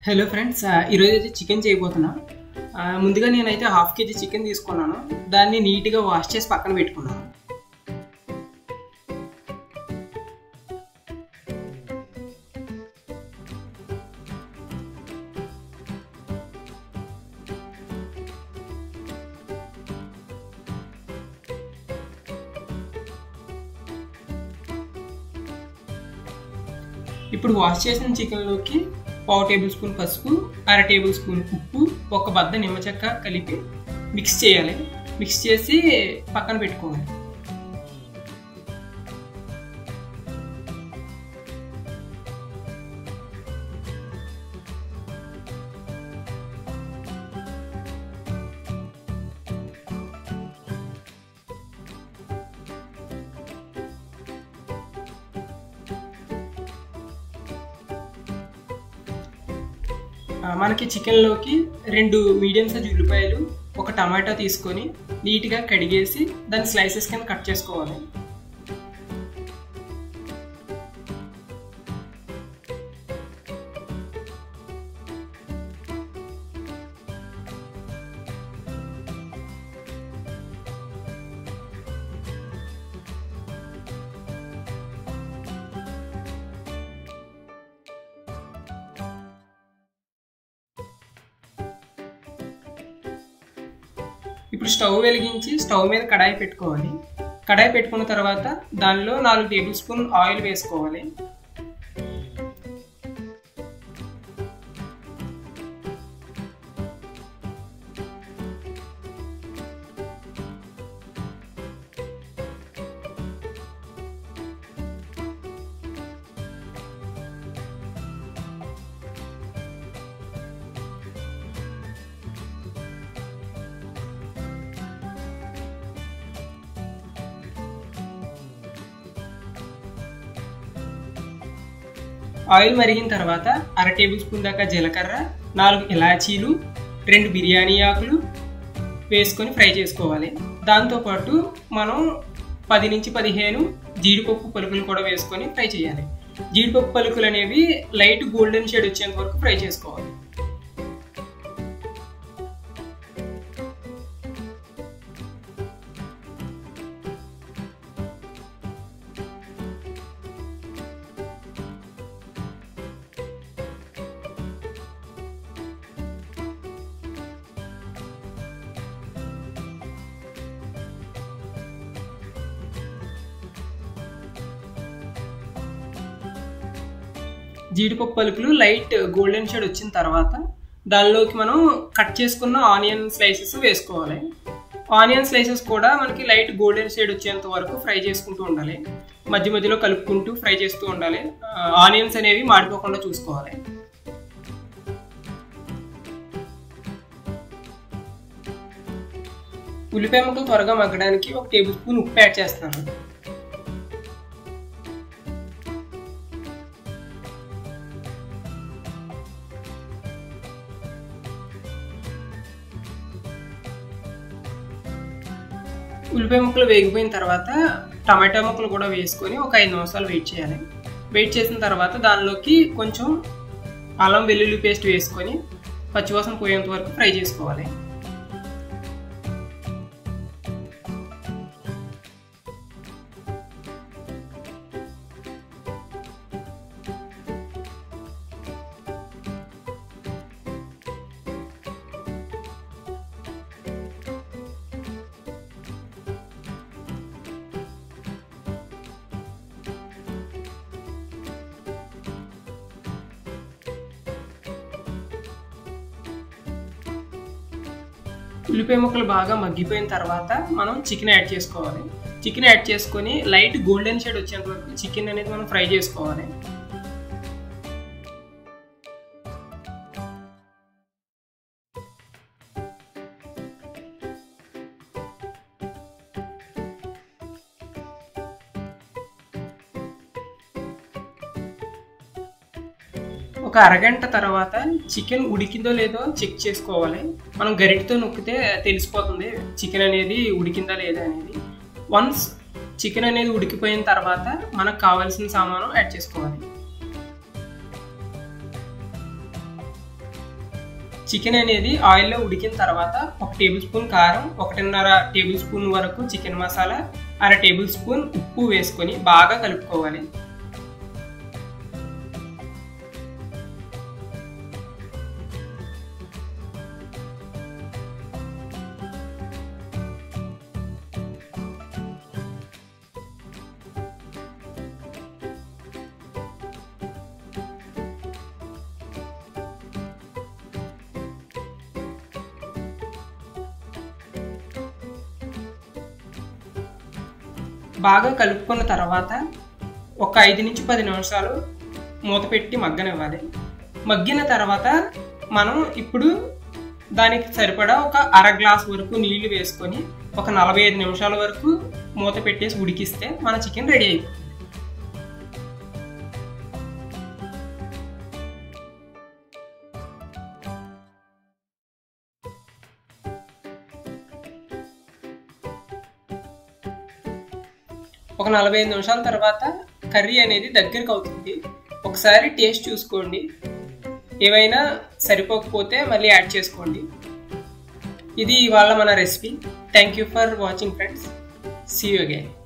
hello friends ఆ, ఈరోజు అయితే చికెన్ చేయబోతున్నా ఆ, ముందుగా నేనైతే హాఫ్ కేజీ చికెన్ తీసుకున్నాను దాన్ని నీట్గా వాష్ చేసి పక్కన పెట్టుకున్నాను ఇప్పుడు వాష్ చేసిన చికెన్లోకి పావు టేబుల్ స్పూన్ పసుపు అర టేబుల్ స్పూన్ ఉప్పు ఒక బద్ద నిమ్మ చెక్క కలిపి మిక్స్ చేయాలి మిక్స్ చేసి పక్కన పెట్టుకోవాలి ఆ, మనకి చికెన్లోకి రెండు మీడియం సైజ్ ఉల్లిపాయలు ఒక టమాటా తీసుకొని నీట్గా కడిగేసి దాన్ని స్లైసెస్ కింద కట్ చేసుకోవాలి ఇప్పుడు స్టవ్ వెలిగించి స్టవ్ మీద కడాయి పెట్టుకోవాలి కడాయి పెట్టుకున్న తర్వాత దానిలో నాలుగు టేబుల్ స్పూన్ ఆయిల్ వేసుకోవాలి ఆయిల్ మరిగిన తర్వాత అర టేబుల్ స్పూన్ దాకా జీలకర్ర నాలుగు ఇలాచీలు రెండు బిర్యానీ ఆకులు వేసుకొని ఫ్రై చేసుకోవాలి దాంతోపాటు మనం పది నుంచి పదిహేను జీడిపప్పు పలుకులు కూడా వేసుకొని ఫ్రై చేయాలి జీడిపప్పు పలుకులు అనేవి లైట్ గోల్డెన్ షేడ్ వచ్చేంత వరకు ఫ్రై చేసుకోవాలి జీడిపప్పు పలుకులు లైట్ గోల్డెన్ షేడ్ వచ్చిన తర్వాత దానిలోకి మనం కట్ చేసుకున్న ఆనియన్ స్లైసెస్ వేసుకోవాలి ఆనియన్ స్లైసెస్ కూడా మనకి లైట్ గోల్డెన్ షేడ్ వచ్చేంత వరకు ఫ్రై చేసుకుంటూ ఉండాలి మధ్య మధ్యలో కలుపుకుంటూ ఫ్రై చేస్తూ ఉండాలి ఆనియన్స్ అనేవి మాడిపోకుండా చూసుకోవాలి ఉల్లిపాయ ముక్కలు త్వరగా మగ్గడానికి ఒక టేబుల్ స్పూన్ ఉప్పు యాడ్ చేస్తాను ఉల్లిపాయ ముక్కలు వేగిపోయిన తర్వాత టమాటా ముక్కలు కూడా వేసుకొని ఒక ఐదు నిమిషాలు వెయిట్ చేయాలి వెయిట్ చేసిన తర్వాత దానిలోకి కొంచెం అల్లం వెల్లుల్లి పేస్ట్ వేసుకొని పచ్చివాసన పోయేంత వరకు ఫ్రై చేసుకోవాలి ఉల్లిపాయ ముక్కలు బాగా మగ్గిపోయిన తర్వాత మనం చికెన్ యాడ్ చేసుకోవాలి చికెన్ యాడ్ చేసుకొని లైట్ గోల్డెన్ షేడ్ వచ్చేంత వరకు చికెన్ అనేది మనం ఫ్రై చేసుకోవాలి ఒక అరగంట తర్వాత చికెన్ ఉడికిందో లేదో చెక్ చేసుకోవాలి మనం గరిటతో నొక్కితే తెలిసిపోతుంది చికెన్ అనేది ఉడికిందా లేదా అనేది వన్స్ చికెన్ అనేది ఉడికిపోయిన తర్వాత మనకు కావాల్సిన సామాను యాడ్ చేసుకోవాలి చికెన్ అనేది ఆయిల్లో ఉడికిన తర్వాత ఒక టేబుల్ స్పూన్ కారం ఒకటిన్నర టేబుల్ స్పూన్ వరకు చికెన్ మసాలా అర టేబుల్ స్పూన్ ఉప్పు వేసుకొని బాగా కలుపుకోవాలి బాగా కలుపుకున్న తర్వాత ఒక ఐదు నుంచి పది నిమిషాలు మూత పెట్టి మగ్గనివ్వాలి మగ్గిన తర్వాత మనం ఇప్పుడు దానికి సరిపడా ఒక అర గ్లాస్ వరకు నీళ్లు వేసుకొని ఒక నలభై ఐదు నిమిషాల వరకు మూత పెట్టేసి ఉడికిస్తే మన చికెన్ రెడీ అయిపోతుంది ఒక నలభై ఐదు నిమిషాల తర్వాత కర్రీ అనేది దగ్గరకు అవుతుంది ఒకసారి టేస్ట్ చూసుకోండి ఏవైనా సరిపోకపోతే మళ్ళీ యాడ్ చేసుకోండి ఇది ఇవాళ మన recipe thank you for watching friends see you again